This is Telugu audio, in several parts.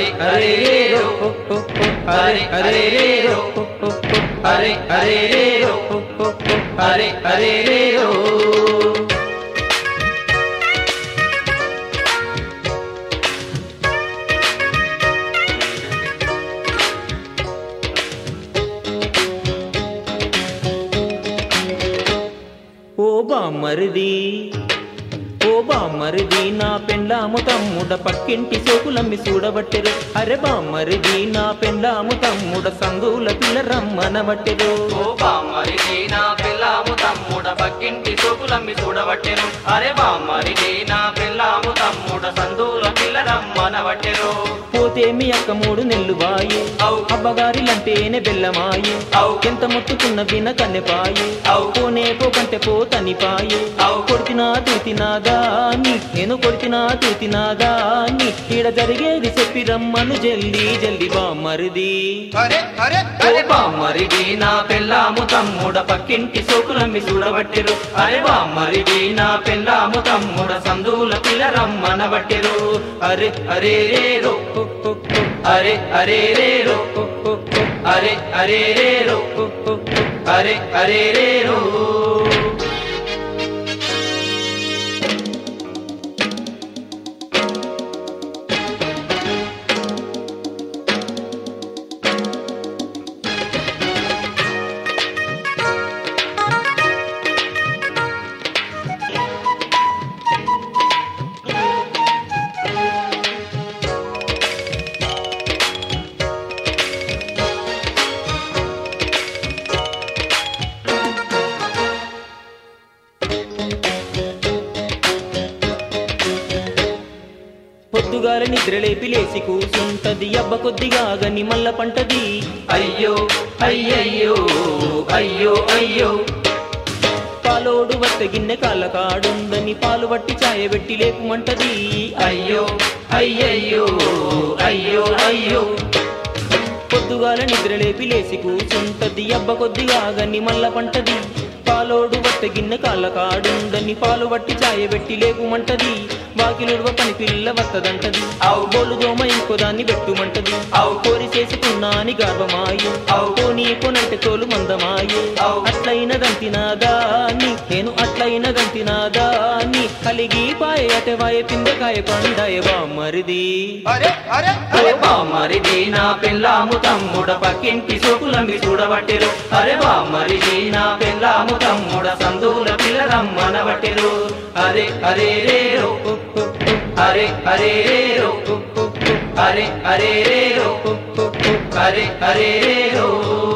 అరే అరే రే రో హో, హో, హో. అరే అరే రే రో హో, హో, హో. అరే అరే రే రో హో, హో, హో. అరే అరే రే రో ఓ బామ్మరిది ఓ బామ్మరిది నా పెండ్లాము తమ్ముడ పక్కింటి సోకులమ్మి చూడబట్టెరు అరే బామ్మరిది నా పెండ్లాము తమ్ముడ సందుల పిల్ల రమ్మనబట్టెరు ఓ బామ్మరిది నా పిల్లాము తమ్ముడ పక్కింటి సోకులమ్మి చూడబట్టెను అరే బామ్మరిది నా పిల్లాము తమ్ముడ సందుల పిల్ల రమ్మనబట్టెను పోతే మీ అక్క మూడు నెల్లు వాయి అవు. అబ్బగారిలంటేనే బెల్లమాయి అవు. ఎంత ముట్టుకున్న విన కన్నెపాయి అవు. పోనే పోకంటే పోతనిపాయి అవు. కొడితినా తూతినాదా నీ నేను కొడితినా తూతినాదా నీ ఈడ జరిగేది చెప్పి రమ్మను జల్దీ జల్దీ బామ్మరిది అరే అరే ఓ బామ్మరిది నా పిల్లాము తమ్ముడ పక్కింటి సోకులమ్మి చూడబట్టెరు అరే బామ్మరిది నా పిల్లాము తమ్ముడ సందుల పిల్ల రమ్మనబట్టెరు అరే అరే రే రో హో, హో, హో. అరే అరే రే రో హో, హో, హో. అరే అరే రే రో హో, హో, హో. అరే అరే రే రో పొద్దుగాల నిద్రలేపి లేసి కూసుంటది అబ్బ కొద్దిగా గని మల్ల పంటది అయ్యో అయ్యయ్యో అయ్యో అయ్యో పాలోడు వత్త గిన్నె కాళ్ళ కాడుందని పాలు పట్టి చాయ పెట్టి లేకుమంటది అయ్యో అయ్యయ్యో అయ్యో అయ్యో పొద్దుగాల నిద్రలేపి లేసి కూసుంటది అబ్బ కొద్దిగా గని మల్ల పంటది పాలోడు వత్త గిన్నె కాళ్ళ కాడుందని పాలు పట్టి చాయ పెట్టి లేకుమంటది వాకిలుడవ పని పిల్ల వత్తదంటది అవు. బోలు దోమ ఇంకో దాన్ని పెట్టుమంటది అవు. కోరి చేసుకున్నా అని గర్వమాయు అవు. పోనీ కొనంటే తోలు మందమాయు అవు. అట్లయినదంతినాదా నీ నేను అట్లయినదంతినాదా నీ కలిగి పాయ అటవాయ పిందకాయ పండాయ బామ్మరిది అరే అరే అరే బామ్మరిది నా పిల్లాము తమ్ముడ పక్కింటి సోకులమ్మి చూడబట్టెరు అరే బామ్మరిది నా పిల్లాము తమ్ముడ సందుల పిల్ల రమ్మనబట్టెరు అరే అరే రే రో అరే అరే రే రో అరే అరే రే రో అరే అరే రే రో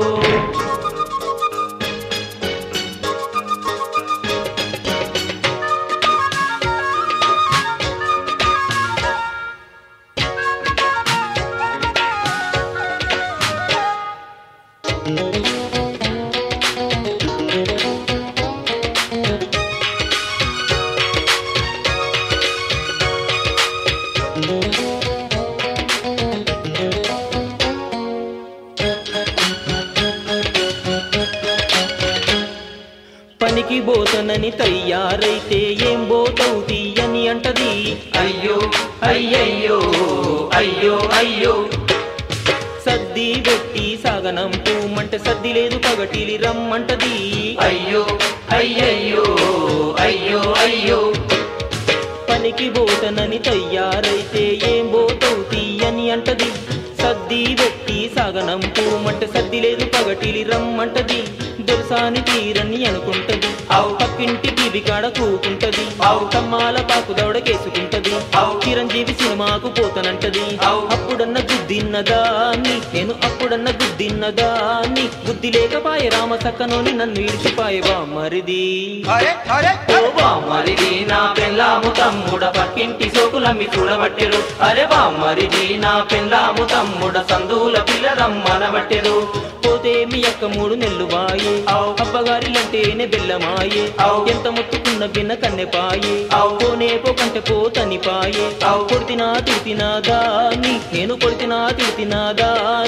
పనికి బోతనని తయ్యారైతే ఏం బోతవు తీయని అంటది అయ్యో అయ్యయ్యో అయ్యో అయ్యో సద్ది పెట్టి సాగనం పూమంటే సద్ది లేదు పగటిలి రమ్మంటది అయ్యో అయ్యయ్యో అయ్యో అయ్యో పనికి బోతనని తయ్యారైతే ఏం బోతవు తీయని అంటది సద్ది పెట్టి సాగనం పూమంటే సద్ది లేదు పగటిలి రమ్మంటది దొరసాని తీరని అనుకుంటది అవు. పక్కింటి టీవీ కాడ కూకుంటది అవు. కమ్మాల పాకు దౌడకేసుకుంటది అవు. చిరంజీవి సినిమాకు పోతనంటది అవు. అప్పుడన్న గుద్దిన్నదా నీ నేను అప్పుడన్న గుద్దిన్నదా నీ బుద్ధి లేకపాయ రామ సక్కనోని నన్ను ఇడిచిపాయవా మరిది అరే అరే ఓ బామ్మరిది నా పెళ్ళాము తమ్ముడ పక్కింటి సోకులమ్మి చూడబట్టెరు అరే బామ్మరిది నా పెళ్ళాము తమ్ముడ సందుల పిల్ల రమ్మనబట్టెరు పోతే మీ అక్క మూడు నెల్లు వాయి అవు. అబ్బగారిలంటేనే బెల్లమాయే అవు. ఎంత ముట్టుకున్న బిన్న కన్నెపాయే అవు. పోనే పోకంటే పోతని పాయే అవు. కొడితినా తిడితినా దాన్ని నేను కొడితినా తిడితినా దాన్ని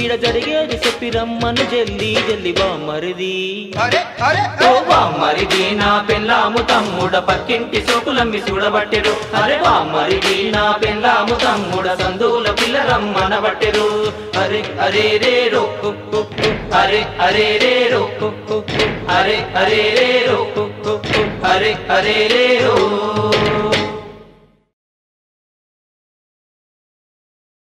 ఈడ జరిగేది చెప్పి రమ్మను జల్ది జల్ది బామ్మరిది అరే అరే ఓ బామ్మరిది నా పెళ్ళాము తమ్ముడ పక్కింటి సోకులమ్మి చూడబట్టెరు అరే బామ్మరిది నా పెళ్ళాము తమ్ముడ సందుల పిల్ల రమ్మనబట్టెరు అరే అరే రే రో అరే అరే రే రో అరే అరే రే రో అరే అరే రే రో